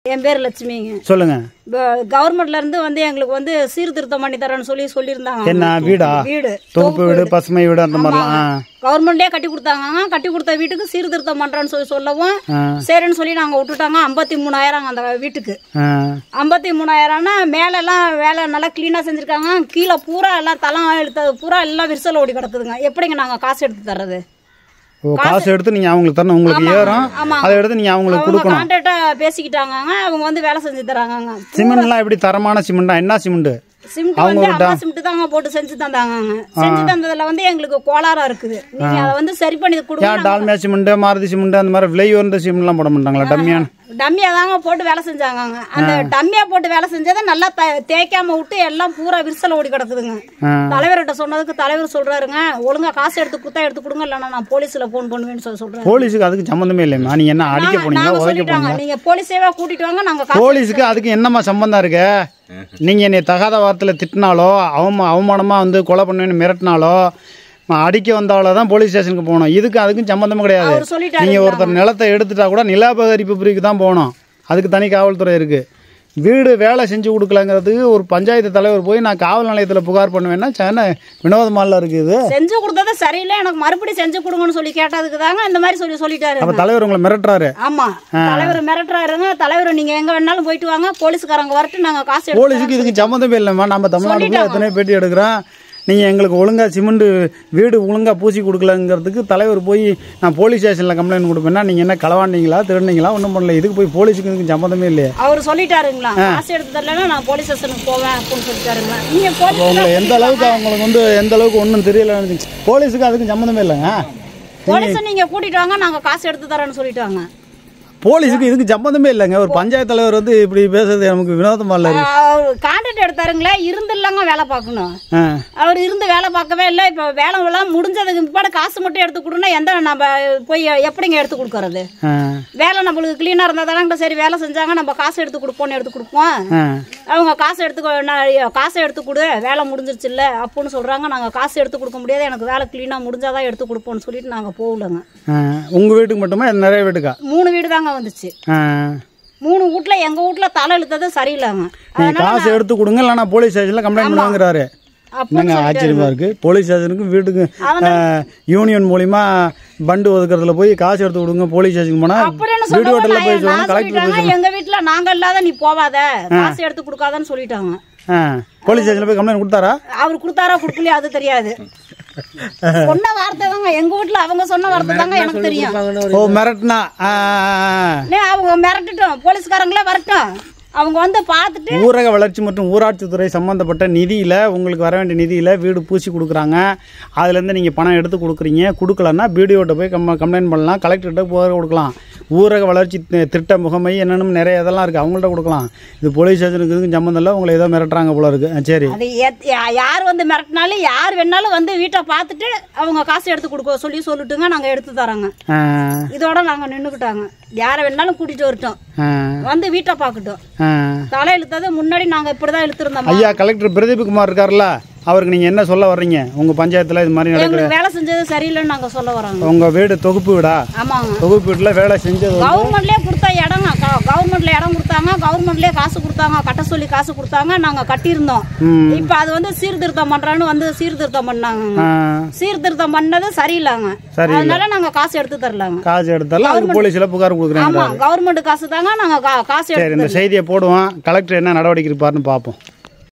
என் பேர் லட்சுமிங்க சொல்லுங்க இப்போ கவர்மெண்ட்ல இருந்து வந்து எங்களுக்கு வந்து சீர்திருத்தம் பண்ணி தரேன்னு சொல்லி சொல்லியிருந்தாங்க என்ன வீடா வீடு தொகுப்பு வீடு பசுமை வீடு அந்த மாதிரிலாம் ஆ. கவர்மெண்ட்லயே கட்டி கொடுத்தாங்க கட்டி கொடுத்த வீட்டுக்கு சீர்திருத்தம் பண்றேன்னு சொல்லி சொல்லவும் ஆ. சரின்னு சொல்லி நாங்க விட்டுட்டாங்க ஐம்பத்தி மூணாயிரம் அந்த வீட்டுக்கு ஆ. ஐம்பத்தி மூணாயிரம்னா மேல எல்லாம் வேலை நல்லா கிளீனா செஞ்சிருக்காங்க கீழே பூரா எல்லாம் தலம் எடுத்தது பூரா எல்லாம் விரிசல் ஓடி கிடக்குதுங்க எப்படிங்க நாங்க காசு எடுத்து தர்றது ஓ காசு எடுத்து நீங்க அவங்களுக்கு தரணும் உங்களுக்கு ஏறும் ஆமா. அதை எடுத்து நீங்க அவங்களுக்கு அவங்க கொடுக்கணும் கான்ட்ராக்டா பேசிக்கிட்டாங்க அவங்க வந்து வேலை செஞ்சு தராங்க சிமெண்ட்லாம் எப்படி தரமான சிமெண்டா என்ன சிமெண்ட் சிமெண்ட் வந்து அம்மா சிமெண்ட் தாங்க போட்டு செஞ்சு தந்தாங்க செஞ்சு தந்ததுல வந்து எங்களுக்கு கோளாறா இருக்குது நீங்க அதை வந்து சரி பண்ணி கொடுங்க ஏன் டால்மியா சிமெண்ட் மாருதி சிமெண்ட் அந்த மாதிரி விலை உயர்ந்த சிமெண்ட்லாம் போட மாட்டாங்களா டம்மியான டம்மியா தாங்க போட்டு வேலை செஞ்சாங்க அந்த டம்மியா போட்டு வேலை செஞ்சதை நல்லா த- தேய்க்காம விட்டு எல்லாம் பூரா விரிசல் ஓடி கிடக்குதுங்க ஆ. தலைவர்கிட்ட சொன்னதுக்கு தலைவர் சொல்றாருங்க ஒழுங்கா காசு எடுத்து கொடுத்தா எடுத்து கொடுங்க இல்லைன்னா நான் போலீஸ்ல போன் பண்ணுவேன்னு சொல்லி சொல்றாரு போலீஸுக்கு அதுக்கு சம்மந்தமே இல்லைம்மா நீங்க என்ன அடிக்க நாங்க- போனீங்களா நாங்க உதைக்க சொல்லிட்டாங்க போனீங்களா நீங்க போலீஸேவா கூட்டிட்டு வாங்க நாங்க காசு போலீஸுக்கு அதுக்கு என்னம்மா சம்பந்தம் இருக்கு நீங்க என்னை தகாத வார்த்தையில் திட்டினாலோ அவமா அவமானமா வந்து கொலை பண்ணுவேன்னு மிரட்டினாலோ நான் அடிக்க வந்தாலோ தான் போலீஸ் ஸ்டேஷனுக்கு போகணும் இதுக்கு அதுக்கும் சம்மந்தமே கிடையாது அவர் சொல்லிட்டாரு நீங்க ஒருத்தர் நிலத்தை எடுத்துட்டா கூட நிலாபகரிப்பு பிரிவுக்கு தான் போகணும் அதுக்கு தனி காவல்துறை இருக்கு வீடு வேலை செஞ்சு கொடுக்கலங்கிறதுக்கு ஒரு பஞ்சாயத்து தலைவர் போய் நான் காவல் நிலையத்தில் புகார் பண்ணுவேன்னா சென்னை வினோதமால இருக்குது செஞ்சு கொடுத்தது சரியில்லை எனக்கு மறுபடியும் செஞ்சு கொடுங்கன்னு சொல்லி கேட்டதுக்கு தாங்க இந்த மாதிரி சொல்லி சொல்லிட்டாரு அப்ப தலைவர் உங்களை மிரட்டுறாரு ஆமா தலைவர் மிரட்டுறாருங்க தலைவர் நீங்க எங்க வேணாலும் போயிட்டு வாங்க போலீஸ்காரங்க வரட்டு நாங்க காசு எடுத்து போலீஸுக்கு இதுக்கு சம்மந்தமே இல்லைம்மா நம்ம தமிழ்நாட்டுக்குள்ள எத்தனையோ பேட்டி எடுக்கிறோம் நீங்கள் எங்களுக்கு ஒழுங்கா சிமெண்ட் வீடு ஒழுங்கா பூசி கொடுக்கலங்கிறதுக்கு தலைவர் போய் நான் போலீஸ் ஸ்டேஷனில் கம்ப்ளைண்ட் கொடுப்பேன்னா நீங்கள் என்ன களவாண்டீங்களா திருடுனீங்களா ஒன்றும் பண்ணல இதுக்கு போய் போலீஸுக்கு இதுக்கு சம்மந்தமே இல்லையே அவர் சொல்லிட்டாருங்களா காசு எடுத்து தரலன்னா நான் போலீஸ் ஸ்டேஷனுக்கு போவேன் அப்படின்னு சொல்லிட்டாருங்களா நீங்க அப்போ போலீஸ் உங்களை எந்த அளவுக்கு அவங்களுக்கு வந்து எந்த அளவுக்கு ஒன்றும் தெரியல போலீஸுக்கு அதுக்கு சம்மந்தமே இல்லைங்க போலீஸை நீங்க கூட்டிட்டு வாங்க நாங்க காசு எடுத்து தரேன்னு சொல்லிட்டாங்க போலீஸுக்கு இதுக்கு சம்மந்தமே இல்லைங்க ஒரு பஞ்சாயத்து தலைவர் வந்து இப்படி பேசுறது நமக்கு வினோதமா இல்லை இருக்கு. அவர் கான்ட்ராக்ட் எடுத்தாருங்களே இருந்து இல்லைங்க வேலை பார்க்கணும் ஆ அவர் இருந்து வேலை பார்க்கவே இல்லை இப்போ வேலை எல்லாம் முடிஞ்சதுக்கு பிற்பாடு காசு மட்டும் எடுத்து கொடுனா எந்த நம்ம போய் எப்படிங்க எடுத்து கொடுக்கறது ஆ வேலை நம்மளுக்கு க்ளீனாக இருந்தால் தானே சரி வேலை செஞ்சாங்க நம்ம காசு எடுத்து கொடுப்போம்னு எடுத்து கொடுப்போம் ஆ அவங்க காசு எடுத்து நான் காசை எடுத்து கொடு வேலை முடிஞ்சிருச்சு இல்லை அப்படின்னு சொல்கிறாங்க நாங்கள் காசு எடுத்து கொடுக்க முடியாது எனக்கு வேலை க்ளீனாக முடிஞ்சாதான் எடுத்து கொடுப்போம்னு சொல்லிட்டு நாங்கள் போகலங்க ஆ உங்கள் வீட்டுக்கு மட்டுமா இல்ல நிறைய வீட்டுக்கா மூணு வீடு தாங்க வந்துச்சு ஆ மூணு வீட்டில் எங்கள் வீட்டில் தலை இழுத்தது சரியில்லைங்க நீங்க காசு எடுத்து கொடுங்க இல்லைன்னா போலீஸ் ஸ்டேஷனில் கம்ப்ளைண்ட் பண்ணுவாங்கிறாரு அப்போ என்னங்க ஆச்சரியமா இருக்கு போலீஸ் ஸ்டேஷனுக்கு வீட்டுக்கு யூனியன் மூலியமா பண்டு ஒதுக்குறதுல போய் காசு எடுத்து கொடுங்க போலீஸ் ஸ்டேஷனுக்கு போனா அப்படின்னு வீடியோ ஹோட்டல்ல போய் சொல்லவும் சொல்லணும் கலெக்டர் போய் சொல்லிட்டாங்க எங்க வீட்டுல நாங்க இல்லாத நீ போவாத காசு எடுத்து கொடுக்காதன்னு சொல்லிட்டாங்க ஆ போலீஸ் ஸ்டேஷன்ல போய் கம்ப்ளைண்ட் கொடுத்தாரா அவர் கொடுத்தாரா கொடுக்கலையா அது தெரியாது சொன்ன வார்த்தை தாங்க எங்க வீட்டுல அவங்க சொன்ன வார்த்தை தாங்க எனக்கு தெரியும் ஓ மிரட்னா ஆ, ஆ, ஆ. நே, அவங்க மிரட்டட்டும் போலீஸ்காரங்களே வரட்டும் அவங்க வந்து பார்த்துட்டு ஊரக வளர்ச்சி மற்றும் ஊராட்சித்துறை சம்பந்தப்பட்ட நிதியில உங்களுக்கு வர வேண்டிய நிதியில வீடு பூசி கொடுக்குறாங்க அதுல இருந்து நீங்க பணம் எடுத்து கொடுக்குறீங்க கொடுக்கலன்னா பிடிஓட்ட போய் கம் கம்ப்ளைண்ட் பண்ணலாம் கலெக்டர்கிட்ட புகார் கொடுக்கலாம் ஊரக வளர்ச்சி தி- திட்ட முகமை என்னென்னு நிறைய இதெல்லாம் இருக்கு அவங்கள்ட்ட கொடுக்கலாம் இது போலீஸ் ஸ்டேஷனுக்கு இதுக்கும் சம்மந்தம் இல்லை உங்களை ஏதோ மிரட்டுறாங்க போல இருக்கு ஆ, சரி அது எத்- யா- யார் வந்து மிரட்டினாலும் யார் வேணாலும் வந்து வீட்டை பார்த்துட்டு அவங்க காசு எடுத்து கொடுக்க சொல்லி சொல்லிட்டுங்க நாங்க எடுத்து தரோங்க ஆ, இதோட நாங்க நின்றுக்கிட்டாங்க யாரை வேணாலும் கூட்டிட்டு வரட்டும் ஆ, வந்து வீட்டை பார்க்கட்டும் ஆ. தலை இழுத்தது முன்னாடி நாங்க இப்படிதான் இழுத்துருந்தோம் ஐயா கலெக்டர் பிரதீப் குமார் இருக்கார்ல அவருக்கு நீங்க என்ன சொல்ல வர்றீங்க உங்க பஞ்சாயத்துல இது மாதிரி நடக்குது எங்களுக்கு வேலை செஞ்சது சரியில்லைன்னு நாங்க சொல்ல வரோங்க உங்க வீடு தொகுப்பு வீடா ஆமாங்க தொகுப்பு வீட்டுல வேலை செஞ்சது வந்து- கவர்மெண்ட்லயே கொடுத்த இடங்க க- கவர்மெண்ட்ல இடம் கொடுத்தாங்க கவர்மெண்ட்லயே காசு கொடுத்தாங்க கட்ட சொல்லி காசு கொடுத்தாங்க நாங்க கட்டியிருந்தோம் ம். இப்ப அது வந்து சீர்திருத்தம் பண்றான்னு வந்து சீர்திருத்தம் பண்ணாங்க ஆ, சீர்திருத்தம் பண்ணது சரியில்லைங்க சரியில்லை. அதனால நாங்க காசு எடுத்து தரலாங்க காசு எடுத்தாலும் அதுக்கு போலீஸ்ல புகார் கொடுக்குறாங்க ஆமா கவர்மெண்ட் காசு தாங்க நாங்க கா- காசு சரி எடுத்து இந்த செய்தியை போடுவோம் கலெக்டர் என்ன நடவடிக்கை இருப்பாருன்னு பார்ப்போம்